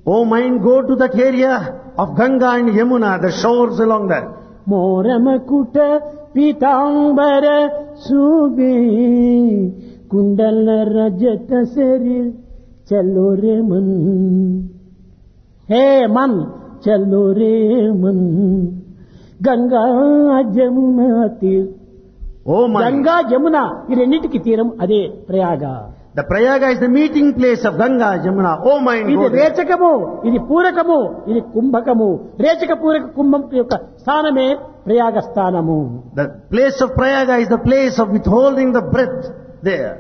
O mind, go to that area of Ganga and Yamuna, the shores along there. మోరమకుట పీతాంబర సూబే కుండల రజత శరీర్ చలో రే మన్ హే మన్ చలో రే మన్ గంగా జమున తీర్ O mind, గంగా జమున ఈ రెండింటికి తీరం అదే Prayag the Prayaga is the meeting place of Ganga, Yamuna. O mind, ఇది go there. రేచకము ఇది పూరకము ఇది కుంభకము రేచక పూరక కుంభం యొక్క స్థానమే ప్రయాగ స్థానము The place of Prayaga is the place of withholding the breath there.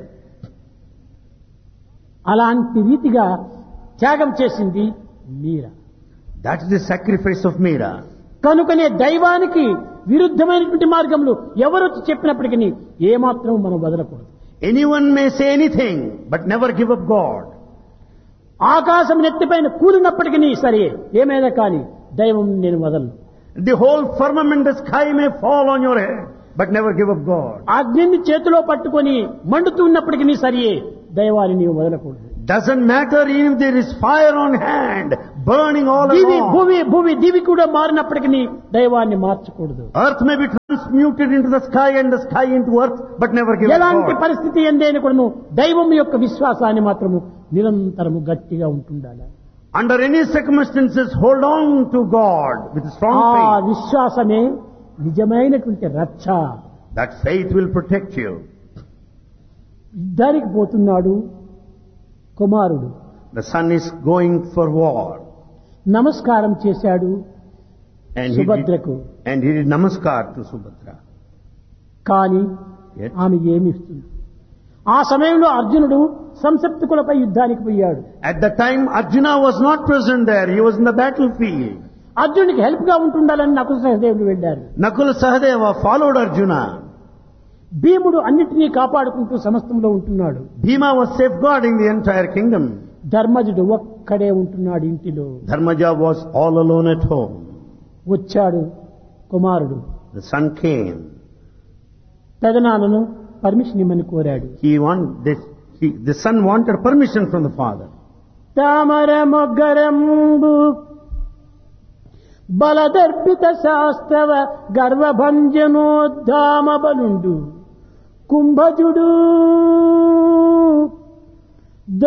అలాంటి రీతిగా త్యాగం చేసింది మీర That is the sacrifice of Meera. కనుకనే దైవానికి విరుద్ధమైనటువంటి మార్గంలో ఎవరు వచ్చి చెప్పినప్పటికీ ఏమాత్రం మనం వదలకూడదు Anyone may say anything, but never give up God. ఆకాశం నెత్తిపైన కూలినప్పటికీ సరే ఏమైనా కానీ దైవం నేను వదలను The whole firmament, the sky may fall on your head, but never give up God. అగ్నిని చేతిలో పట్టుకొని మండుతున్నప్పటికీ సరే దైవాన్ని నీవు వదలకూడదు Doesn't matter even if there is fire on hand, burning all Divi along. భూమి భూమి దివి కూడా మారినప్పటికీ దైవాన్ని మార్చకూడదు Earth may be transmuted into the sky and the sky into earth, but never give up ఎలాంటి God. పరిస్థితి ఎందైనా కూడాను దైవం యొక్క విశ్వాసాన్ని మాత్రము నిరంతరము గట్టిగా ఉంటుండాలి Under any circumstances, hold on to God with ఆ strong faith. విశ్వాసమే నిజమైనటువంటి రక్ష That faith will protect you. యుద్ధానికి పోతున్నాడు కుమారుడు The son is going for war. నమస్కారం చేశాడు And he, did, సుభద్రకు and he did namaskar to Subhadra. కానీ Yet, ఆమె ఏమి ఇస్తుంది ఆ సమయంలో అర్జునుడు సంసప్తికులపై యుద్ధానికి పోయాడు at the time, Arjuna was not present there. He was in the battlefield. అర్జునుడికి హెల్ప్ గా ఉంటుండాలని నకుల సహదేవుడు వెళ్ళారు Nakula Sahadeva followed Arjuna. భీముడు అన్నిటినీ కాపాడుకుంటూ సమస్తంలో ఉంటున్నాడు Bhima was safeguarding the entire kingdom. ధర్మజుడు ఒక్కడే ఉంటున్నాడు ఇంటిలో Dharmaja was all alone at home. వచ్చాడు కుమారుడు The son came. పెదనాన్నను పర్మిషన్ ఇమ్మని కోరాడు He want, this, he, the son wanted permission from the father. తామర మొగ్గరంబు బలదర్పిత శాస్త్రవ గర్వభంజనోద్ధామ బలుండు కుంభజుడు